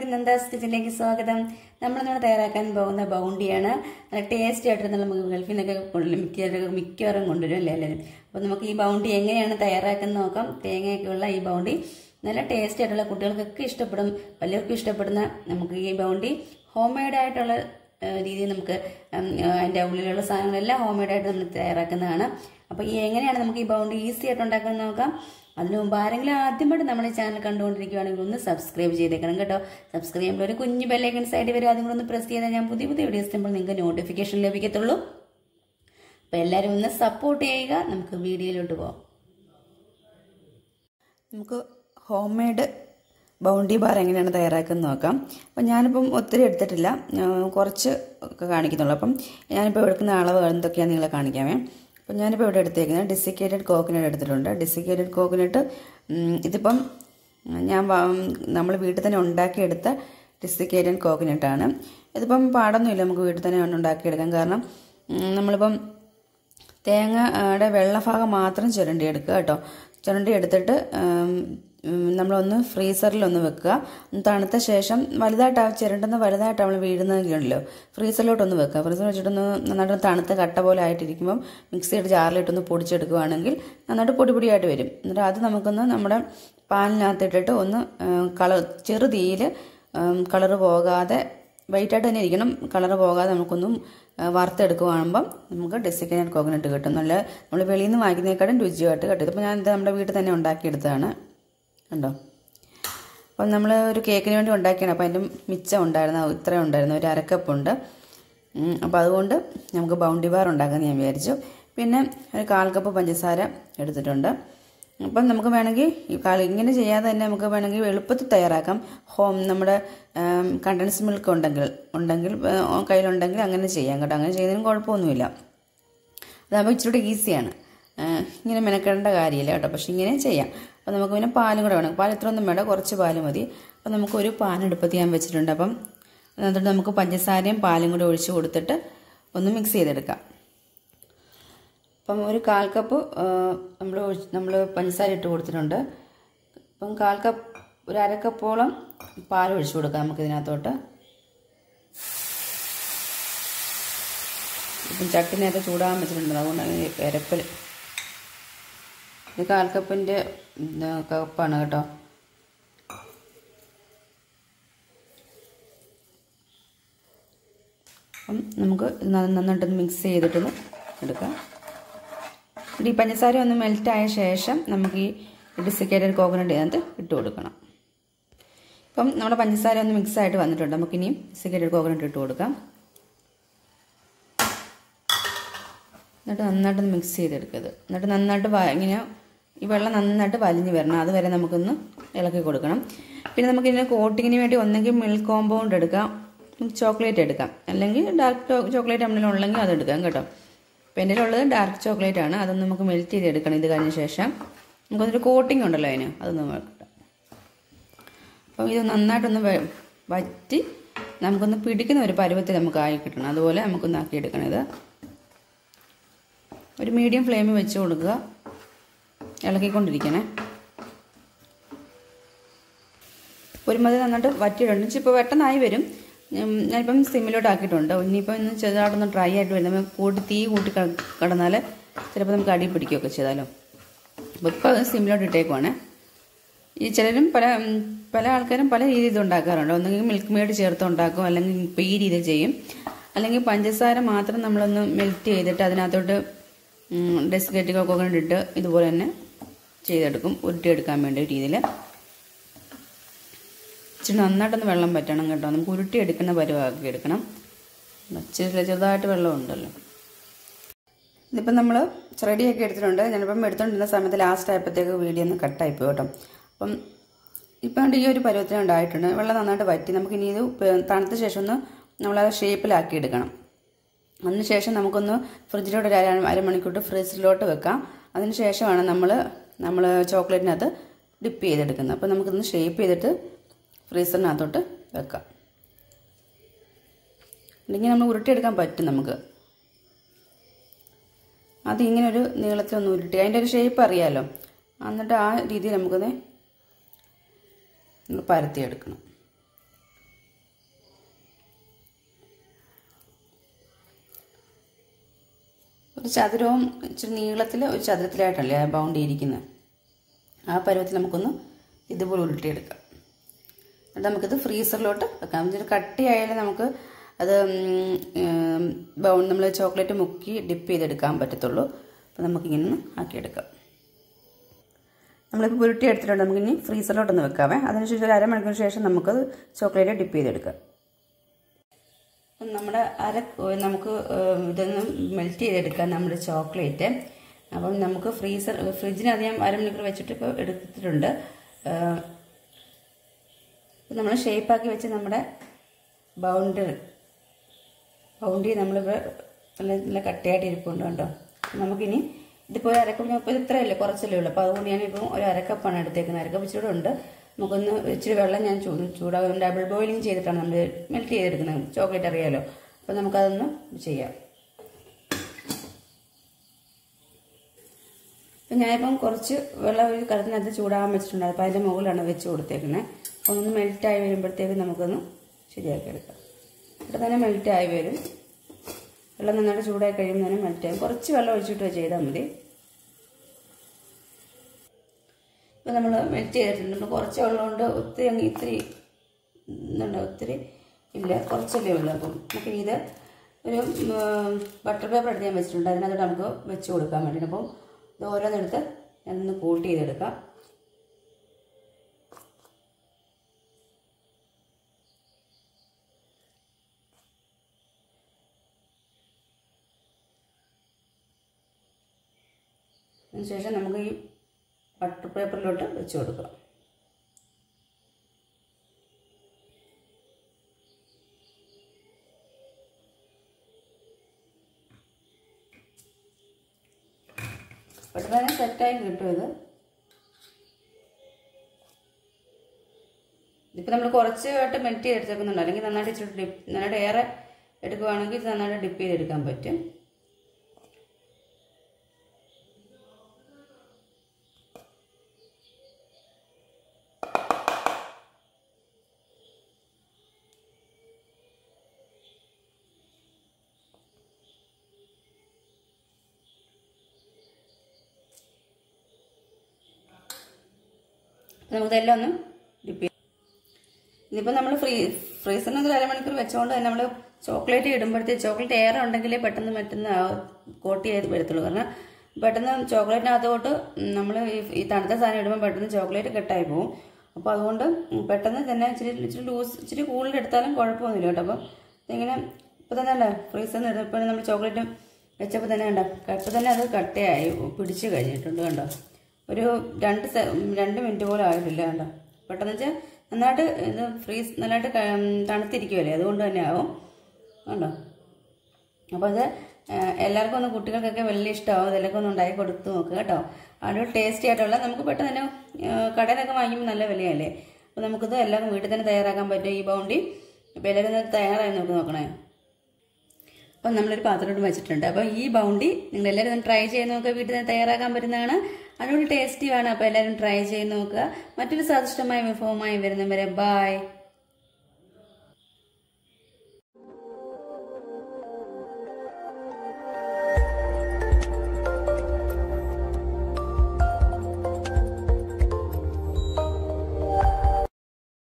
നന്ദാസ് കിച്ചണിലേക്ക് സ്വാഗതം നമ്മളിന്നിവിടെ തയ്യാറാക്കാൻ പോകുന്ന ബൗണ്ടിയാണ് നല്ല ടേസ്റ്റി ആയിട്ട് നമ്മൾ ഗൾഫിൽ നിന്നൊക്കെ കൊണ്ടുവരും മിക്ക മിക്കവാറും കൊണ്ടുവരും അല്ലേ എല്ലാവരും അപ്പോൾ നമുക്ക് ഈ ബൗണ്ടി എങ്ങനെയാണ് തയ്യാറാക്കുന്നത് നോക്കാം തേങ്ങയൊക്കെ ഉള്ള ഈ ബൗണ്ടി നല്ല ടേസ്റ്റി ആയിട്ടുള്ള കുട്ടികൾക്കൊക്കെ ഇഷ്ടപ്പെടും വലിയവർക്കും ഇഷ്ടപ്പെടുന്ന നമുക്ക് ഈ ബൗണ്ടി ഹോം മെയ്ഡ് ആയിട്ടുള്ള ഏഹ് രീതിയിൽ നമുക്ക് ഉം, ഏഹ് അതിൻ്റെ ഉള്ളിലുള്ള സാധനങ്ങളെല്ലാം ഹോം മെയ്ഡ് ആയിട്ട് നമ്മൾ തയ്യാറാക്കുന്നതാണ് അപ്പോൾ ഈ എങ്ങനെയാണ് നമുക്ക് ഈ ബൗണ്ടി ഈസി ആയിട്ട് ഉണ്ടാക്കുന്നത് നോക്കാം അതിനു മുമ്പ് ആരെങ്കിലും ആദ്യമായിട്ട് നമ്മുടെ ചാനൽ കണ്ടുകൊണ്ടിരിക്കുകയാണെങ്കിൽ ഒന്ന് സബ്സ്ക്രൈബ് ചെയ്തേക്കണം കേട്ടോ സബ്സ്ക്രൈബ് ചെയ്യുമ്പോൾ ഒരു കുഞ്ഞു ബെല്ലൈക്കൺ സൈഡിൽ വരും അതും കൂടെ ഒന്ന് പ്രസ് ചെയ്താൽ ഞാൻ പുതിയ പുതിയ വീഡിയോസ് ചെയ്യുമ്പോൾ നിങ്ങൾക്ക് നോട്ടിഫിക്കേഷൻ ലഭിക്കത്തുള്ളൂ അപ്പോൾ എല്ലാവരും ഒന്ന് സപ്പോർട്ട് ചെയ്യുക നമുക്ക് വീഡിയോയിലോട്ട് പോകാം നമുക്ക് ഹോം മെയ്ഡ് ബൗണ്ടി ബാർ എങ്ങനെയാണ് തയ്യാറാക്കുന്നത് നോക്കാം അപ്പം ഞാനിപ്പം ഒത്തിരി എടുത്തിട്ടില്ല ഞാൻ കുറച്ച് ഒക്കെ കാണിക്കുന്നുള്ളൂ അപ്പം ഞാനിപ്പോൾ എടുക്കുന്ന അളവ് എന്തൊക്കെയാണ് നിങ്ങളെ കാണിക്കാമേ അപ്പം ഞാനിപ്പോൾ ഇവിടെ എടുത്തേക്കുന്നത് ഡിസിക്കേറ്റഡ് കോക്കനട്ട് എടുത്തിട്ടുണ്ട് ഡിസിക്കേറ്റഡ് കോക്കനട്ട് ഇതിപ്പം ഞാൻ നമ്മൾ വീട്ടിൽ തന്നെ ഉണ്ടാക്കിയെടുത്ത ഡിസിക്കേറ്റഡ് കോക്കനട്ടാണ് ഇതിപ്പം പാടൊന്നുമില്ല നമുക്ക് വീട്ടിൽ തന്നെ ഉണ്ടാക്കിയെടുക്കാം കാരണം ഉം, നമ്മളിപ്പം തേങ്ങയുടെ വെള്ളഭാഗം മാത്രം ചുരണ്ടി എടുക്കുക കേട്ടോ ചുരണ്ടി എടുത്തിട്ട് ഉം, ഉം, നമ്മളൊന്ന് ഫ്രീസറിലൊന്ന് വെക്കുക ഒന്ന് തണുത്ത ശേഷം വലുതായിട്ട് ആ ചിരണ്ടുന്ന വലുതായിട്ട് നമ്മൾ വീഴുന്നതൊക്കെയുണ്ടല്ലോ ഫ്രീസറിലോട്ടൊന്ന് വെക്കുക ഫ്രീസറിൽ വെച്ചിട്ടൊന്ന് നന്നായിട്ട് തണുത്ത കട്ട പോലെ ആയിട്ടിരിക്കുമ്പം മിക്സിയുടെ ജാറിലിട്ടൊന്ന് പൊടിച്ചെടുക്കുകയാണെങ്കിൽ നന്നായിട്ട് പൊടി പൊടിയായിട്ട് വരും എന്നിട്ട് അത് നമുക്കൊന്ന് നമ്മുടെ പാലിനകത്തിട്ടിട്ട് ഒന്ന് കളർ ചെറു തീയിൽ കളറ് പോകാതെ വൈറ്റായിട്ട് തന്നെ ഇരിക്കണം കളറ് പോകാതെ നമുക്കൊന്നും ആ, വറുത്തെടുക്കുവാകുമ്പം നമുക്ക് ഡെസിക്കനറ്റ് കോക്കനട്ട് കിട്ടും നല്ല നമ്മൾ വെളിയിൽ നിന്ന് വാങ്ങിക്കുന്നതിനേക്കാളും രുചിയായിട്ട് കിട്ടും ഇതിപ്പോൾ ഞാൻ ഇത് നമ്മുടെ വീട്ടിൽ തന്നെ ഉണ്ടാക്കിയെടുത്തതാണ് കണ്ടോ അപ്പം നമ്മൾ ഒരു കേക്കിന് വേണ്ടി ഉണ്ടാക്കിയാണ് അപ്പോൾ അതിൻ്റെ മിച്ചം ഉണ്ടായിരുന്നു ഇത്രയും ഉണ്ടായിരുന്നു ഒരു അരക്കപ്പുണ്ട് ഉം, അപ്പോൾ അതുകൊണ്ട് നമുക്ക് ബൗണ്ടി ബാർ ഉണ്ടാക്കാമെന്ന് ഞാൻ വിചാരിച്ചു പിന്നെ ഒരു കാൽ കപ്പ് പഞ്ചസാര എടുത്തിട്ടുണ്ട് അപ്പം നമുക്ക് വേണമെങ്കിൽ ഈ കാൽ ഇങ്ങനെ ചെയ്യാതെ തന്നെ നമുക്ക് വേണമെങ്കിൽ എളുപ്പത്തിൽ തയ്യാറാക്കാം ഹോം നമ്മുടെ കണ്ടൻസ് മിൽക്ക് ഉണ്ടെങ്കിൽ ഉണ്ടെങ്കിൽ ഏഹ്, കയ്യിലുണ്ടെങ്കിൽ അങ്ങനെ ചെയ്യാം കേട്ടോ അങ്ങനെ ചെയ്യുന്നതിനും കുഴപ്പമൊന്നുമില്ല അതാകുമ്പോൾ ഇച്ചിരി ഈസിയാണ് ഏഹ്, ഇങ്ങനെ മെനക്കെടേണ്ട കാര്യമില്ല കേട്ടോ പക്ഷെ ഇങ്ങനെ ചെയ്യാം അപ്പോൾ നമുക്ക് പിന്നെ പാലും കൂടെ വേണം പാൽ ഇത്രയൊന്നും വേണ്ട കുറച്ച് പാല് മതി അപ്പോൾ നമുക്ക് ഒരു പാൻ അടുപ്പത്ത് ഞാൻ വെച്ചിട്ടുണ്ട് അപ്പം എന്നിട്ട് നമുക്ക് പഞ്ചസാരയും പാലും കൂടെ ഒഴിച്ച് കൊടുത്തിട്ട് ഒന്ന് മിക്സ് ചെയ്തെടുക്കാം അപ്പം ഒരു കാൽ കപ്പ് നമ്മൾ നമ്മൾ പഞ്ചസാര ഇട്ട് കൊടുത്തിട്ടുണ്ട് അപ്പം കാൽ കപ്പ് ഒരു അര കപ്പോളം പാൽ ഒഴിച്ചു കൊടുക്കാം നമുക്ക് ഇതിനകത്തോട്ട് ഇപ്പം ചട്ടി നേരത്തെ ചൂടാകാൻ വെച്ചിട്ടുണ്ട് അതുകൊണ്ട് ഇരപ്പൽ ഇത് കാൽ കപ്പിൻ്റെ കപ്പാണ് കേട്ടോ അപ്പം നമുക്ക് ഇത് നന്ന- നന്നായിട്ടൊന്ന് മിക്സ് ചെയ്തിട്ടൊന്ന് എടുക്കാം എന്നിട്ട് ഈ പഞ്ചസാര ഒന്ന് മെൽറ്റായ ശേഷം നമുക്ക് ഈ ഡിസിക്കേറ്റഡ് കോക്കനട്ട് ഇതിനകത്ത് ഇട്ട് കൊടുക്കണം ഇപ്പം നമ്മുടെ പഞ്ചസാര ഒന്ന് മിക്സ് ആയിട്ട് വന്നിട്ടുണ്ട് നമുക്കിനിയും ഡിസിക്കേറ്റഡ് കോക്കനട്ട് ഇട്ട് കൊടുക്കാം എന്നിട്ട് നന്നായിട്ടൊന്ന് മിക്സ് ചെയ്തെടുക്കരുത് എന്നിട്ട് നന്നായിട്ട് വ- ഇങ്ങനെ ഈ വെള്ളം നന്നായിട്ട് വലിഞ്ഞ് വരണം അതുവരെ നമുക്കൊന്ന് ഇളക്കി കൊടുക്കണം പിന്നെ നമുക്ക് ഇതിന് കോട്ടിങ്ങിന് വേണ്ടി ഒന്നെങ്കിൽ മിൽക്ക് കോമ്പൗണ്ട് എടുക്കാം ചോക്ലേറ്റ് എടുക്കാം അല്ലെങ്കിൽ ഡാർക്ക് ചോക്ലേറ്റ് നമ്മളിൽ ഉള്ളെങ്കിൽ അത് എടുക്കാം കേട്ടോ അപ്പോൾ എൻ്റെ ഉള്ളത് ഡാർക്ക് ചോക്ലേറ്റ് ആണ് അതൊന്ന് നമുക്ക് മെൽറ്റ് ചെയ്ത് എടുക്കണം ഇത് കഴിഞ്ഞ ശേഷം നമുക്കൊന്നൊരു കോട്ടിംഗ് ഉണ്ടല്ലോ അതിന് അതൊന്ന് വെക്കണം അപ്പോൾ ഇത് നന്നായിട്ടൊന്ന് വ- വറ്റി നമുക്കൊന്ന് പിടിക്കുന്ന ഒരു പരുവത്തിൽ നമുക്ക് ആയി കിട്ടണം അതുപോലെ നമുക്കൊന്ന് ആക്കി എടുക്കണം ഇത് ഒരു മീഡിയം ഫ്ലെയിമിൽ വെച്ച് കൊടുക്കുക ഇളക്കിക്കൊണ്ടിരിക്കണേ ഒരുമതി നന്നായിട്ട് വറ്റിയിട്ടുണ്ട് ഇപ്പോൾ പെട്ടെന്നായി വരും ഉം, ഞാനിപ്പം സിമ്മിലോട്ട് ആക്കിയിട്ടുണ്ട് ഇനിയിപ്പോൾ ഒന്ന് ചെറുതായിട്ടൊന്ന് ഡ്രൈ ആയിട്ട് വരും നമ്മൾ കൂട്ടി തീ കൂട്ടി ക- കിടന്നാൽ ചിലപ്പോൾ നമുക്ക് അടി പിടിക്കുകയൊക്കെ ചെയ്താലോ അപ്പോൾ ഇപ്പോൾ സിമ്മിലോട്ട് ഇട്ടേക്കുവാണ് ഈ ചിലരും പല ഉം, പല ആൾക്കാരും പല രീതിയിൽ ഇത് ഉണ്ടാക്കാറുണ്ട് ഒന്നെങ്കിൽ മിൽക്ക് മെയ്ഡ് ചേർത്ത് ഉണ്ടാക്കും അല്ലെങ്കിൽ ഇപ്പോൾ ഈ രീതിയിൽ ചെയ്യും അല്ലെങ്കിൽ പഞ്ചസാര മാത്രം നമ്മളൊന്ന് മെൽറ്റ് ചെയ്തിട്ട് അതിനകത്തോട്ട് ഡെസ്കേറ്റ് കോക്കനട്ട് ഇട്ട് ഇതുപോലെ തന്നെ ചെയ്തെടുക്കും ഉരുട്ടിയെടുക്കാൻ വേണ്ടി ഒരു രീതിയിൽ ഇച്ചിരി നന്നായിട്ടൊന്ന് വെള്ളം പറ്റണം കേട്ടോ നമുക്ക് ഉരുട്ടിയെടുക്കുന്ന പരുവാക്കി എടുക്കണം ഇച്ചിരി ചെറുതായിട്ട് വെള്ളം ഉണ്ടല്ലോ ഇതിപ്പം നമ്മൾ റെഡിയാക്കി എടുത്തിട്ടുണ്ട് ഞാനിപ്പം എടുത്തുകൊണ്ടിരുന്ന സമയത്ത് ലാസ്റ്റ് ആയപ്പോഴത്തേക്ക് വീഡിയോ ഒന്ന് കട്ടായി പോയി കേട്ടോ അപ്പം ഇപ്പം ഈ ഒരു പരുവത്തിന് ഉണ്ടായിട്ടുണ്ട് വെള്ളം നന്നായിട്ട് വറ്റി നമുക്ക് ഇനി ഇത് പ- തണുത്ത ശേഷം ഒന്ന് നമ്മൾ ആ ഷേപ്പിലാക്കി എടുക്കണം അതിന് ശേഷം നമുക്കൊന്ന് ഫ്രിഡ്ജിലോട്ട് ഒരു അര അരമണിക്കൂർ ഫ്രിഡ്ജിലോട്ട് വെക്കാം അതിന് ശേഷമാണ് നമ്മൾ നമ്മൾ ചോക്ലേറ്റിനകത്ത് ഡിപ്പ് ചെയ്തെടുക്കുന്നത് അപ്പോൾ നമുക്കിതൊന്ന് ഷേപ്പ് ചെയ്തിട്ട് ഫ്രീസറിനകത്തോട്ട് വെക്കാം അല്ലെങ്കിൽ നമ്മൾ ഉരുട്ടിയെടുക്കാൻ പറ്റും നമുക്ക് അത് ഇങ്ങനെ ഒരു നീളത്തിലൊന്ന് ഉരുട്ടി അതിൻ്റെ ഒരു ഷേപ്പ് അറിയാമല്ലോ എന്നിട്ട് ആ രീതിയിൽ നമുക്കത് നമ്മൾ പരത്തിയെടുക്കണം ഒരു ചതുരവും ഇച്ചിരി നീളത്തിൽ ഒരു ചതുരത്തിലായിട്ടല്ലേ ആ ബൗണ്ടി ഇരിക്കുന്നത് ആ പരുവത്തിൽ നമുക്കൊന്ന് ഇതുപോലെ ഉരുട്ടിയെടുക്കാം എന്നിട്ട് നമുക്കിത് ഫ്രീസറിലോട്ട് വെക്കാം ഇച്ചിരി കട്ടിയായാലും നമുക്ക് അത് ബൗ നമ്മൾ ചോക്ലേറ്റ് മുക്കി ഡിപ്പ് ചെയ്തെടുക്കാൻ പറ്റത്തുള്ളൂ അപ്പോൾ നമുക്കിങ്ങനെ ഒന്ന് ആക്കിയെടുക്കാം നമ്മളിപ്പോൾ ഉരുട്ടി എടുത്തിട്ടുണ്ട് നമുക്കിനി ഫ്രീസറിലോട്ടൊന്ന് വെക്കാവേ അതിനുശേഷം ഒരു അരമണിക്കൂറിന് ശേഷം നമുക്കത് ചോക്ലേറ്റ് ഡിപ്പ് ചെയ്തെടുക്കാം അപ്പം നമ്മുടെ അര നമുക്ക് ഇതൊന്ന് മെൽറ്റ് ചെയ്തെടുക്കാം നമ്മുടെ ചോക്ലേറ്റ് അപ്പം നമുക്ക് ഫ്രീസർ ഫ്രിഡ്ജിനകത്ത് ഞാൻ അരമണിക്കൂർ വെച്ചിട്ട് ഇപ്പോൾ എടുത്തിട്ടുണ്ട് നമ്മൾ ഷേപ്പാക്കി വെച്ച് നമ്മുടെ ബൗണ്ട് ബൗണ്ടി നമ്മളിപ്പോൾ നല്ല നല്ല കട്ടയായിട്ട് ഇരിപ്പുണ്ട് കേട്ടോ നമുക്കിനി ഇതിപ്പോൾ ഒരു അരക്കപ്പ് ഞാൻ ഇപ്പോൾ ഇത്രയല്ലേ കുറച്ചല്ലേ ഉള്ളൂ അപ്പോൾ അതുകൊണ്ട് ഞാനിപ്പോൾ ഒരു അരക്കപ്പാണ് എടുത്തേക്കുന്നത് അരക്കപ്പ് ഇച്ചിരി ഉണ്ട് നമുക്കൊന്ന് ഇച്ചിരി വെള്ളം ഞാൻ ചൂട് ചൂടാകും ഡബിൾ ബോയിലിംഗ് ചെയ്തിട്ടാണ് നമ്മൾ മെൽറ്റ് ചെയ്തെടുക്കുന്നത് ചോക്ലേറ്റ് അറിയാലോ അപ്പോൾ നമുക്കതൊന്ന് ചെയ്യാം അപ്പം ഞാനിപ്പം കുറച്ച് വെള്ളം ഒരു കലത്തിനകത്ത് ചൂടാകാൻ വെച്ചിട്ടുണ്ട് അപ്പോൾ അതിൻ്റെ മുകളിലാണ് വെച്ച് കൊടുത്തേക്കുന്നത് അപ്പോൾ ഒന്ന് മെൽറ്റായി വരുമ്പോഴത്തേക്ക് നമുക്കൊന്ന് ശരിയാക്കി എടുക്കാം ഇവിടെ തന്നെ മെൽറ്റായി വരും വെള്ളം നന്നായിട്ട് ചൂടായി കഴിയുമ്പോൾ തന്നെ മെൽറ്റായി കുറച്ച് വെള്ളം ഒഴിച്ചിട്ട് ചെയ്താൽ മതി ഇപ്പം നമ്മൾ മെൽറ്റ് ചെയ്തിട്ടുണ്ട് കുറച്ച് വെള്ളം കൊണ്ട് ഒത്തിരി അങ്ങ് ഇത്തിരി എന്തുണ്ട് ഒത്തിരി ഇല്ല കുറച്ചല്ലേ ഉള്ളൂ അപ്പം നമുക്ക് ഇത് ഒരു ബട്ടർ പേപ്പർ എടുത്ത് ഞാൻ വെച്ചിട്ടുണ്ട് അതിനകത്തോട്ട് നമുക്ക് വെച്ച് കൊടുക്കാൻ വേണ്ടിയിട്ട് അപ്പം ഇത് ഓരോന്നെടുത്ത് ഞാനൊന്ന് കൂട്ടി ചെയ്തെടുക്കാം അതിനുശേഷം നമുക്ക് ഈ ബട്ടർ പേപ്പറിലോട്ട് വെച്ച് കൊടുക്കാം പെട്ടെന്ന് തന്നെ സെറ്റായി കിട്ടും ഇത് ഇതിപ്പോൾ നമ്മൾ കുറച്ചായിട്ട് മെൽറ്റ് ചെയ്തെടുത്തേക്കുന്നുണ്ട് അല്ലെങ്കിൽ നന്നായിട്ട് ഇച്ചിരി ഡിപ്പ് നന്നായിട്ട് ഏറെ എടുക്കുവാണെങ്കിൽ ഇത് നന്നായിട്ട് ഡിപ്പ് ചെയ്തെടുക്കാൻ പറ്റും നമുക്കിതെല്ലാം ഒന്ന് ഡിപ്പ് ചെയ്യാം ഇതിപ്പോൾ നമ്മൾ ഫ്രീ ഫ്രീസറിന് ഒരു അരമണിക്കൂർ വെച്ചുകൊണ്ട് തന്നെ നമ്മൾ ചോക്ലേറ്റ് ഇടുമ്പോഴത്തേക്ക് ചോക്ലേറ്റ് ഏറെ ഉണ്ടെങ്കിലേ പെട്ടെന്ന് മറ്റൊന്ന് കോട്ട് ചെയ്ത് വരത്തുള്ളൂ കാരണം പെട്ടെന്ന് ചോക്ലേറ്റിനകത്തോട്ട് നമ്മൾ ഈ തണുത്ത സാധനം ഇടുമ്പോൾ പെട്ടെന്ന് ചോക്ലേറ്റ് കെട്ടായി പോകും അപ്പോൾ അതുകൊണ്ട് പെട്ടെന്ന് തന്നെ ഇച്ചിരി ഇച്ചിരി ലൂസ് ഇച്ചിരി കൂടുതൽ എടുത്താലും കുഴപ്പമൊന്നുമില്ല കേട്ടോ അപ്പോൾ ഇങ്ങനെ ഇപ്പോൾ തന്നെ അല്ല ഫ്രീസറിൽ നിന്ന് ഇപ്പോൾ നമ്മൾ ചോക്ലേറ്റ് വെച്ചപ്പോൾ തന്നെ കണ്ടോ ഇപ്പോൾ തന്നെ അത് കട്ടയായി പിടിച്ച് കഴിഞ്ഞിട്ടുണ്ട് കണ്ടോ ഒരു രണ്ട് രണ്ട് മിനിറ്റ് പോലും ആയിട്ടില്ല കണ്ടോ പെട്ടെന്ന് വെച്ചാൽ നന്നായിട്ട് ഇത് ഫ്രീസ് നല്ലതായിട്ട് തണുത്തിരിക്കുമല്ലേ അതുകൊണ്ട് തന്നെ ആവും കണ്ടോ അപ്പോൾ അത് എല്ലാവർക്കും ഒന്ന് കുട്ടികൾക്കൊക്കെ വലിയ ഇഷ്ടമാവും ഇതിലൊക്കെ ഒന്ന് ഉണ്ടാക്കി കൊടുത്ത് നോക്കുക കേട്ടോ അടിപൊളി ടേസ്റ്റി ആയിട്ടുള്ള നമുക്ക് പെട്ടെന്ന് തന്നെ കടയിലൊക്കെ വാങ്ങിക്കുമ്പോൾ നല്ല വിലയല്ലേ അപ്പോൾ നമുക്കിത് എല്ലാവർക്കും വീട്ടിൽ തന്നെ തയ്യാറാക്കാൻ പറ്റും ഈ ബൗണ്ടി അപ്പോൾ എല്ലാവരും തയ്യാറായി നോക്കി നോക്കണേ അപ്പം നമ്മളൊരു പാത്രത്തോട് വെച്ചിട്ടുണ്ട് അപ്പോൾ ഈ ബൗണ്ടി നിങ്ങൾ എല്ലാവരും ട്രൈ ചെയ്ത് നോക്കുക വീട്ടിൽ തന്നെ തയ്യാറാക്കാൻ പറ്റുന്നതാണ് അതിനോട് ടേസ്റ്റിയാണ് അപ്പോൾ എല്ലാവരും ട്രൈ ചെയ്ത് നോക്കുക മറ്റൊരു സ്വാദിഷ്ടമായ വിഭവമായി വരുന്നവരെ ബായ്